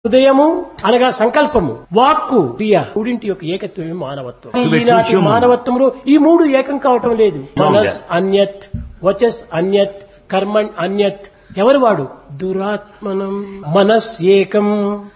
హృదయము అనగా సంకల్పము వాక్కు క్రియ మూడింటి యొక్క ఏకత్వమే మానవత్వం To be true ఈనాటి human. మానవత్వంలో ఈ మూడు ఏకం కావటం లేదు No, మనస్ yeah. అన్యత్ వచస్ అన్యత్ కర్మణ్ అన్యత్ ఎవరు వాడు దురాత్మనం మనస్ ఏకం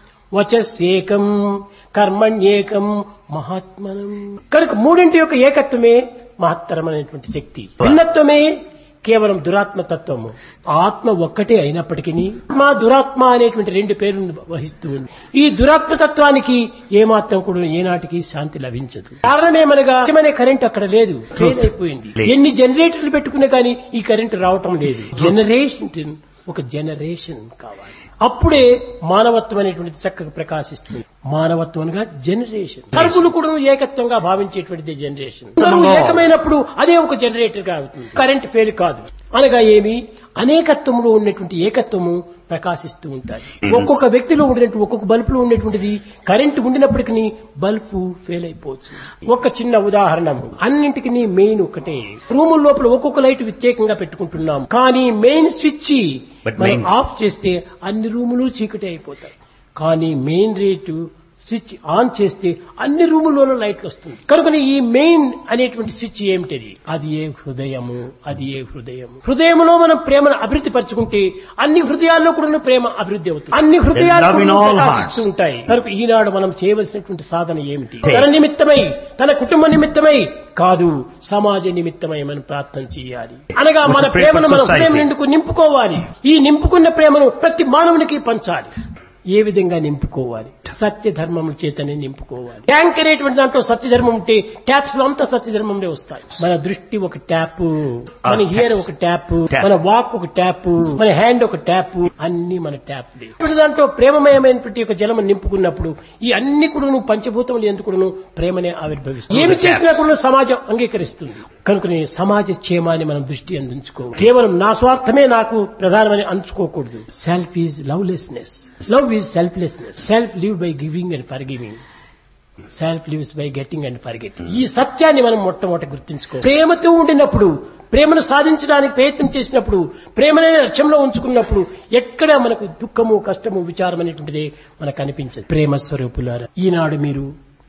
వచస్ ఏకం కర్మణ్ ఏకం మహాత్మనం కనుక మూడింటి యొక్క ఏకత్వమే మహత్తరమైనటువంటి శక్తి భిన్నత్వమే కేవలం దురాత్మ తత్వము ఆత్మ ఒక్కటే అయినప్పటికీ ఆత్మ దురాత్మ అనేటువంటి రెండు పేర్లను వహిస్తూ ఉంది ఈ దురాత్మ తత్వానికి ఏమాత్రం కూడా ఏనాటికి శాంతి లభించదు కారణమేమనగా నిజమనే కరెంట్ అక్కడ లేదు ఫెయిల్ అయిపోయింది లేదు. ఎన్ని జనరేటర్లు పెట్టుకున్నా కానీ ఈ కరెంట్ రావటం లేదు జనరేషన్ ఒక జనరేషన్ కావాలి అప్పుడే మానవత్వం అనేటువంటిది చక్కగా ప్రకాశిస్తుంది మానవత్వంగా జనరేషన్ సరుకులు కూడా ఏకత్వంగా భావించేటువంటిది జనరేషన్ సరుకు ఏకమైనప్పుడు అదే ఒక జనరేటర్ గా అవుతుంది కరెంట్ ఫెయిల్ కాదు అనగా ఏమి అనేకత్వంలో ఉన్నటువంటి ఏకత్వము ప్రకాశిస్తూ ఉంటాయి ఒక్కొక్క వ్యక్తిలో ఉండినటువంటి ఒక్కొక్క బల్బులో ఉండేటువంటిది కరెంట్ ఉండినప్పటికీ బల్బు ఫెయిల్ అయిపోవచ్చు ఒక చిన్న ఉదాహరణ అన్నింటికి మెయిన్ ఒకటే రూమ్ లోపల ఒక్కొక్క లైట్ వ్యత్యేకంగా పెట్టుకుంటున్నాం కానీ మెయిన్ స్విచ్ But మనం main- ఆఫ్ చేస్తే అన్ని రూములు చీకటి అయిపోతాయి కానీ మెయిన్ రేటు స్విచ్ ఆన్ చేస్తే అన్ని రూముల్లోనూ లైట్లు వస్తుంది కనుక ఈ మెయిన్ అనేటువంటి స్విచ్ ఏమిటది అది ఏ హృదయము అది ఏ హృదయము హృదయంలో మనం ప్రేమను అభివృద్ధి పరచుకుంటే అన్ని హృదయాల్లో కూడా ప్రేమ అభివృద్ధి అవుతుంది అన్ని హృదయాలు love in కూడా all ప్రకాశిస్తూ hearts. ఉంటాయి కనుక ఈనాడు మనం చేయవలసినటువంటి సాధన ఏమిటి Say. తన నిమిత్తమై తన కుటుంబ నిమిత్తమై కాదు సమాజ నిమిత్తమై మనం ప్రార్థన చేయాలి అనగా We మన should pray for ప్రేమను మన society. హృదయం నిండుకు నింపుకోవాలి ఈ నింపుకున్న ప్రేమను ప్రతి మానవునికి పంచాలి ఏ విధంగా నింపుకోవాలి సత్య ధర్మముల చేతనే నింపుకోవాలి ట్యాంక్ అనేటువంటి దాంట్లో సత్య ధర్మం ఉంటే ట్యాప్స్ లో అంతా సత్య ధర్మంలో వస్తాయి మన దృష్టి ఒక ట్యాప్ మన Ah, హియర్ taps. ఒక ట్యాప్ Tap. మన వాక్ ఒక ట్యాప్ మన హ్యాండ్ ఒక ట్యాప్ అన్ని మన ట్యాప్ ఇప్పుడు దాంట్లో ప్రేమమయమైనటువంటి ఒక జలము నింపుకున్నప్పుడు ఈ అన్ని కూడా నువ్వు పంచభూతములు ఎందుకు కూడాను ప్రేమనే ఆవిర్భవిస్తుంది ఏమి the చేసినా taps. కూడా సమాజం అంగీకరిస్తుంది కనుకనే సమాజ క్షేమాన్ని మనం దృష్టి అందించుకోవాలి కేవలం నా స్వార్థమే నాకు ప్రధానమని అంచుకోకూడదు self is lovelessness love is selflessness self live by giving and for giving self lives by getting and for getting ఈ సత్యాన్ని మనం మొట్టమొదటి గుర్తించుకో ప్రేమతో ఉండినప్పుడు ప్రేమను సాధించడానికి ప్రయత్నం చేసినప్పుడు ప్రేమనే లక్ష్యంలో ఉంచుకున్నప్పుడు ఎక్కడ మనకు దుఃఖము కష్టము విచారం అనేటువంటిది మనకు అనిపించదు ప్రేమ స్వరూపులారా ఈనాడు మీరు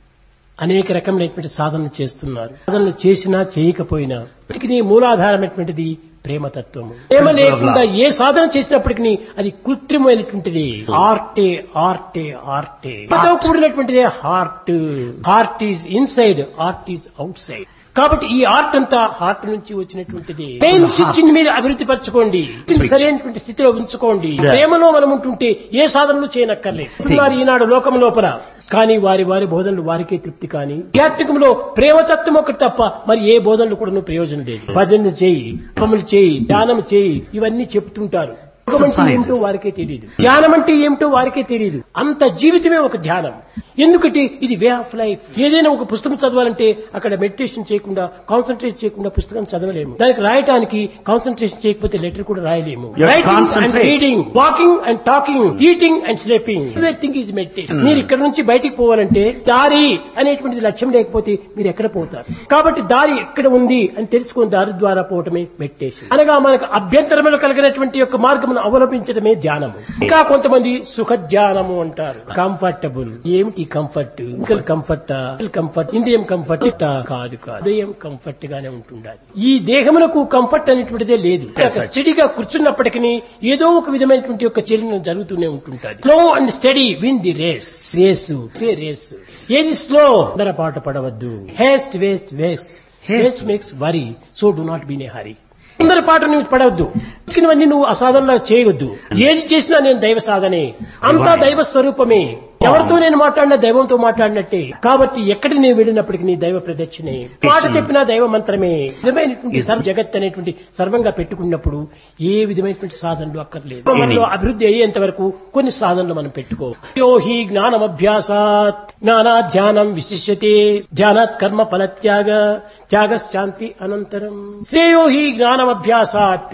అనేక రకమైనటువంటి సాధనలు చేస్తున్నారు సాధనలు చేసినా చేయకపోయినా ఇప్పటికీ మూలాధారమైనటువంటిది ప్రేమతత్వము ప్రేమ లేకుండా ఏ సాధన చేసినప్పటికీ అది కృత్రిమైనటువంటిది ఆర్టే ఆర్టే ఆర్టే ప్రేమతో కూడినటువంటిదే heart heart is inside art is outside కాబట్టి ఈ ఆర్ట్ అంతా హార్ట్ నుంచి వచ్చినటువంటిది మెయిన్ స్విచ్ ని మీరు అభివృద్ధి పరచుకోండి Switch. సరైనటువంటి స్థితిలో ఉంచుకోండి Yeah. ప్రేమలో మనం ఉంటుంటే ఏ సాధనలు చేయనక్కర్లేదు ఉన్నారు ఈనాడు లోకం లోపల కానీ వారి వారి బోధనలు వారికే తృప్తి కానీ ఆధ్యాత్మికంలో ప్రేమతత్వం ఒకటి తప్ప మరి ఏ బోధనలు కూడా ప్రయోజనం లేదు భజన చేయి పములు చేయి ధ్యానం చేయి ఇవన్నీ చెప్తుంటారు యోగం అంటే Exercises. ఏమిటో వారికే తెలియదు ధ్యానం అంటే ఏమిటో వారికే తెలియదు అంత జీవితమే ఒక ధ్యానం ఎందుకంటే ఇది వే ఆఫ్ లైఫ్ ఏదైనా ఒక పుస్తకం చదవాలంటే అక్కడ మెడిటేషన్ చేయకుండా కాన్సన్ట్రేట్ చేయకుండా పుస్తకం చదవలేము దానికి రాయటానికి కాన్సన్ట్రేషన్ చేయకపోతే లెటర్ కూడా రాయలేము You have to concentrate. Reading walking and talking eating and sleeping everything is meditation మీరు ఇక్కడ నుంచి బయటికి పోవాలంటే దారి అనేటువంటిది లక్ష్యం లేకపోతే మీరు ఎక్కడ పోతారు కాబట్టి దారి ఎక్కడ ఉంది అని తెలుసుకుని దారి ద్వారా పోవటమే మెడిటేషన్ అనగా మనకు అభ్యంతరములు కలిగినటువంటి యొక్క మార్గమును అవలంబించడమే ధ్యానము ఇంకా కొంతమంది సుఖ ధ్యానము అంటారు కంఫర్టబుల్ ఏమిటి కంఫర్ట్ ఫిజికల్ కంఫర్ట్ కంఫర్ట్ ఇంద్రియం కంఫర్ట్ కాదు కాదు హృదయం కంఫర్ట్ గానే ఉంటుండాలి ఈ దేహమునకు కంఫర్ట్ అనేటువంటిదే లేదు Yes, sir. స్టడీగా కూర్చున్నప్పటికీ ఏదో ఒక విధమైనటువంటి యొక్క చలనం జరుగుతూనే ఉంటుంటుంది slow and steady win the race race race ఏది స్లో పాట పడవద్దు haste waste waste haste makes worry so do not be in a hurry అందరి పాట నువ్వు పడవద్దు వచ్చినవన్నీ నువ్వు అసాధనలా చేయవద్దు ఏది చేసినా నేను దైవ సాధనే అంతా దైవ స్వరూపమే ఎవరితో నేను మాట్లాడినా దైవంతో మాట్లాడినట్టే కాబట్టి ఎక్కడి నేను వెళ్ళినప్పటికీ నీ దైవ ప్రదక్షిణే మాట చెప్పినా దైవ మంత్రమే విధమైనటువంటి సర్వ జగత్ అనేటువంటి సర్వంగా పెట్టుకున్నప్పుడు ఏ విధమైనటువంటి సాధనలు అక్కర్లేదు మనలో అభివృద్ధి అయ్యేంత వరకు కొన్ని సాధనలు మనం పెట్టుకో యో హి జ్ఞానమభ్యాసాత్ జ్ఞానాధ్యానం విశిష్యతే ధ్యానాత్ కర్మ ఫలత్యాగ త్యాగశాంతి అనంతరం శ్రేయో హి జ్ఞానమభ్యాసాత్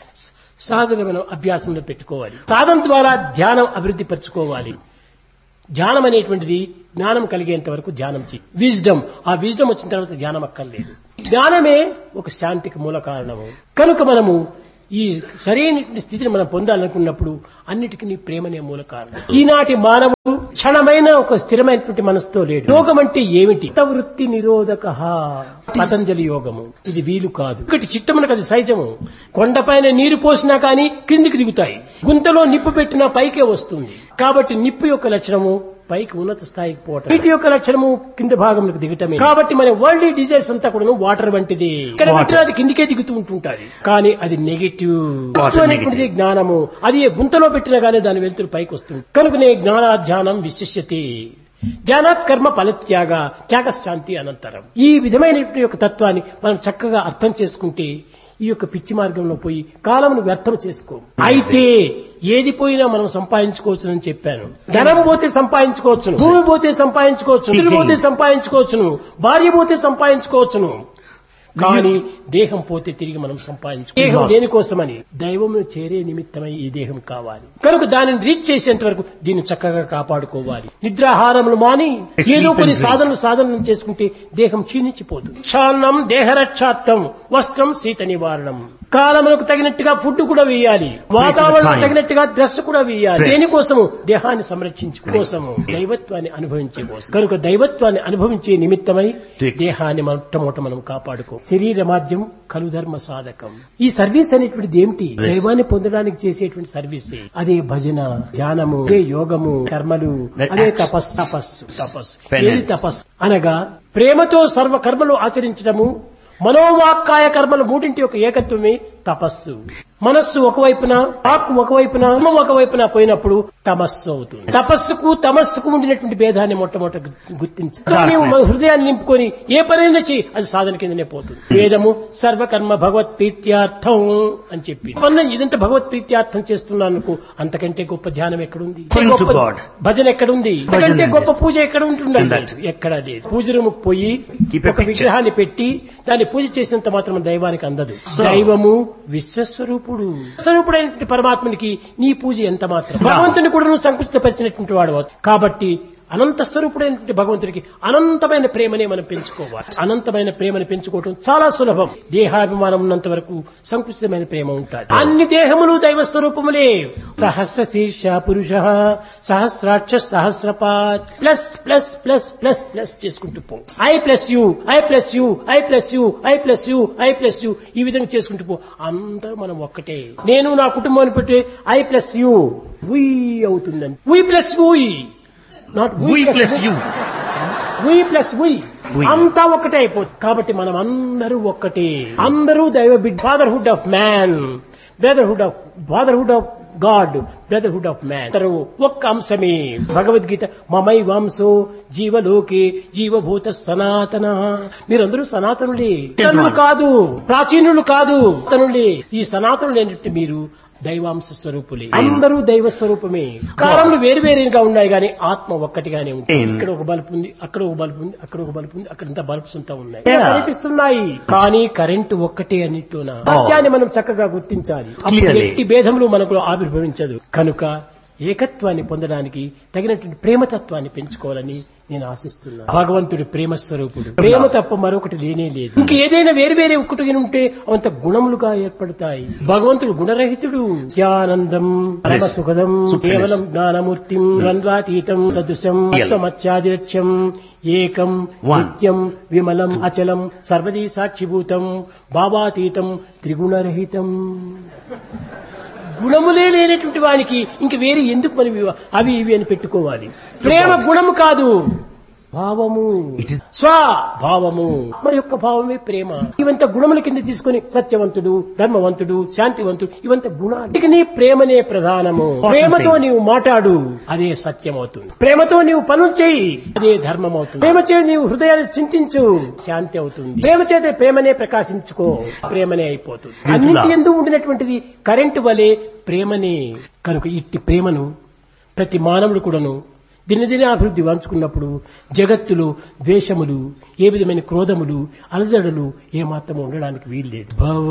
సాధన మనం అభ్యాసంలో పెట్టుకోవాలి సాధన ద్వారా ధ్యానం అభివృద్ధి పరచుకోవాలి ధ్యానం అనేటువంటిది జ్ఞానం కలిగేంత వరకు ధ్యానం చేయి విజ్డమ్ ఆ విజ్డమ్ వచ్చిన తర్వాత ధ్యానం అక్కర్లేదు జ్ఞానమే ఒక శాంతికి మూల కారణము కనుక మనము ఈ సరైనటువంటి స్థితిని మనం పొందాలనుకున్నప్పుడు అన్నిటికీ ప్రేమనే మూల కారణం ఈనాటి మానవుడు క్షణమైన ఒక స్థిరమైనటువంటి మనసుతో లేడు యోగం అంటే ఏమిటి వృత్తి నిరోధక పతంజలి యోగము ఇది వీలు కాదు ఒకటి చిత్తమునకు అది సహజము కొండపైన నీరు పోసినా కానీ క్రిందికి దిగుతాయి గుంతలో నిప్పు పెట్టినా పైకే వస్తుంది కాబట్టి నిప్పు యొక్క లక్షణము పైకి ఉన్నత స్థాయికి పోవటం వీటి యొక్క లక్షణము కింద భాగంలోకి దిగటమే కాబట్టి మన వరల్డ్ డిజైర్స్ అంతా కూడా వాటర్ వంటిది ఇక్కడ Water. పెట్టినా అది కిందికే దిగుతూ ఉంటుంటది కానీ అది నెగిటివ్ Water అనేటువంటిది negative. జ్ఞానము అది ఏ గుంతలో పెట్టినా గానీ దాని వెలుతురు పైకి వస్తుంది కనుకనే జ్ఞానాధ్యానం విశిష్యతి జ్ఞానాత్ కర్మ ఫలత్యాగ త్యాగశాంతి అనంతరం ఈ విధమైనటువంటి యొక్క తత్వాన్ని మనం చక్కగా అర్థం చేసుకుంటే ఈ యొక్క పిచ్చి మార్గంలో పోయి కాలమును వ్యర్థం చేసుకో అయితే ఏది పోయినా మనం సంపాదించుకోవచ్చు అని చెప్పాను ధనం పోతే సంపాదించుకోవచ్చును భూమి పోతే సంపాదించుకోవచ్చును ఇల్లు పోతే సంపాదించుకోవచ్చును భార్య పోతే సంపాదించుకోవచ్చును కానీ దేహం పోతే తిరిగి మనం సంపాదించు దేహం దేనికోసమని దైవమును చేరే నిమిత్తమై ఈ దేహం కావాలి కనుక దానిని రీచ్ చేసేంత వరకు దీన్ని చక్కగా కాపాడుకోవాలి నిద్రాహారములు మాని Sleep ఏదో and కొన్ని drink. సాధనలు సాధనలు చేసుకుంటే దేహం క్షీణించిపోతుంది క్షాన్నం దేహరక్షార్థం వస్త్రం శీత నివారణం కాలములకు తగినట్టుగా ఫుడ్ కూడా వేయాలి వాతావరణం time. తగినట్టుగా డ్రెస్ కూడా వేయాలి Dress. దేనికోసము దేహాన్ని సంరక్షించు కోసము దైవత్వాన్ని అనుభవించే కోసం కనుక దైవత్వాన్ని అనుభవించే నిమిత్తమై To ex- దేహాన్ని మొట్టమొదట మనం కాపాడుకో శరీర మాధ్యం కలు ధర్మ సాధకం ఈ సర్వీస్ అనేటువంటిది ఏమిటి Yes. దైవాన్ని పొందడానికి చేసేటువంటి సర్వీస్ అదే భజన ధ్యానము అదే యోగము కర్మలు That అదే acts. తపస్సు తపస్సు తపస్సు Penance. ఏది తపస్సు అనగా ప్రేమతో సర్వ కర్మలు ఆచరించడము మనోవాక్కాయ కర్మలు మూడింటి యొక్క ఏకత్వమే తపస్సు మనస్సు ఒకవైపున వాక్కు ఒకవైపున కర్మ ఒకవైపున పోయినప్పుడు తమస్సు అవుతుంది తపస్సుకు తమస్సుకు ఉండినటువంటి భేదాన్ని మొట్టమొదట గు- గుర్తించి నీవు మన హృదయాన్ని నింపుకొని ఏ పనైనా చెయ్యి అది సాధన కిందనే పోతుంది వేదము సర్వకర్మ భగవత్ ప్రీత్యార్థం అని చెప్పి పనులు ఇదంతా భగవత్ ప్రీత్యార్థం చేస్తున్నాను అంతకంటే గొప్ప ధ్యానం ఎక్కడుంది Praying to గొప్ప God. భజన ఎక్కడుంది భజన అంతకంటే గొప్ప is- పూజ ఎక్కడ ఉంటుందండి In that. ఎక్కడా లేదు పూజ రూముకు పోయి Keep a ఒక picture. విగ్రహాన్ని పెట్టి దాన్ని పూజ చేసినంత మాత్రం దైవానికి అందదు So- దైవము విశ్వస్వరూపుడు స్వరూపుడైనటువంటి పరమాత్మనికి నీ పూజ ఎంత మాత్రం భగవంతుని కూడా నువ్వు సంకుచితపరిచినటువంటి వాడు కాబట్టి అనంత స్వరూపుడైనటువంటి భగవంతుడికి అనంతమైన ప్రేమనే మనం పెంచుకోవాలి అనంతమైన ప్రేమను పెంచుకోవటం చాలా సులభం దేహాభిమానం ఉన్నంత వరకు సంకుచితమైన ప్రేమ ఉంటుంది అన్ని దేహములు దైవ స్వరూపములే సహస్ర శీర్ష పురుష సహస్రాక్ష సహస్రపాత్ plus plus plus plus plus చేసుకుంటూ పో I plus you I plus you I plus you I plus you I plus you ఈ విధంగా చేసుకుంటూ పో అందరూ మనం ఒక్కటే నేను నా కుటుంబాన్ని పెట్టి ఐ ప్లస్ యూ వీ అవుతుందండి we plus we not We plus you. We plus we We. అంతా ఒక్కటే అయిపోతుంది కాబట్టి మనం అందరూ ఒక్కటే అందరూ దైవ బిడ్ fatherhood of man brotherhood of fatherhood of God brotherhood of man అందరూ ఒక్క అంశమే భగవద్గీత మమై వంశో జీవలోకే జీవభూత సనాతన మీరందరూ సనాతనులే ఇతరులు కాదు ప్రాచీనులు కాదు తనులే ఈ సనాతనులు ఏంటంటే మీరు దైవాంశ స్వరూపులే అందరూ దైవ స్వరూపమే కాలంలో వేరు వేరుగా ఉన్నాయి కానీ ఆత్మ ఒక్కటిగానే ఉంటుంది In- ఇక్కడ ఒక బల్బు ఉంది అక్కడ ఒక బల్బు ఉంది అక్కడ ఒక బల్బు ఉంది అక్కడ ఇంత బల్బ్స్ ఉంటా ఉన్నాయి Yeah. కనిపిస్తున్నాయి కానీ కరెంటు ఒక్కటే అన్నిట్లోన సత్యాన్ని మనం చక్కగా గుర్తించాలి అప్పుడు Clearly. ఎట్టి భేదములు మనకు ఆవిర్భవించదు కనుక ఏకత్వాన్ని పొందడానికి తగినటువంటి ప్రేమతత్వాన్ని పెంచుకోవాలని నేను ఆశిస్తున్నాను భగవంతుడు ప్రేమ స్వరూపుడు ప్రేమ తప్ప మరొకటి లేనే లేదు ఇంక ఏదైనా వేరు వేరే ఒక్కటి ఉంటే అవంత గుణములుగా ఏర్పడతాయి భగవంతుడు గుణరహితుడు జ్ఞానందం పరమ సుఖదం Supremacy. కేవలం జ్ఞానమూర్తిం ద్వంద్వాతీతం సదృశం Real. మత్స్యాదిలక్ష్యం ఏకం One. నిత్యం విమలం అచలం సర్వదీ సాక్షిభూతం భావాతీతం త్రిగుణరహితం గుణములే లేనటువంటి వానికి ఇంక వేరే ఎందుకు మనం ఇవి- అవి ఇవి అని పెట్టుకోవాలి ప్రేమ గుణము కాదు భావము It is- స్వభావము మన యొక్క భావమే ప్రేమ ఇవంత గుణముల కింద తీసుకొని సత్యవంతుడు ధర్మవంతుడు శాంతివంతుడు ఇవంత గుణాలు ఇక నీ ప్రేమనే ప్రధానము ప్రేమతో నీవు మాట్లాడు అదే సత్యం అవుతుంది ప్రేమతో నీవు పనులు చేయి అదే ధర్మం అవుతుంది ప్రేమ చే నీవు హృదయాన్ని చింతించు శాంతి అవుతుంది ప్రేమ చేత ప్రేమనే ప్రకాశించుకో ప్రేమనే అయిపోతుంది అన్నింటి ఎందు ఉండినటువంటిది కరెంటు వలె ప్రేమనే కనుక ఇట్టి ప్రేమను ప్రతి మానవుడు కూడాను దినదిన అభివృద్ధి వంచుకున్నప్పుడు జగత్తులో ద్వేషములు ఏ విధమైన క్రోధములు అలజడులు ఏమాత్రం ఉండడానికి వీల్లేదు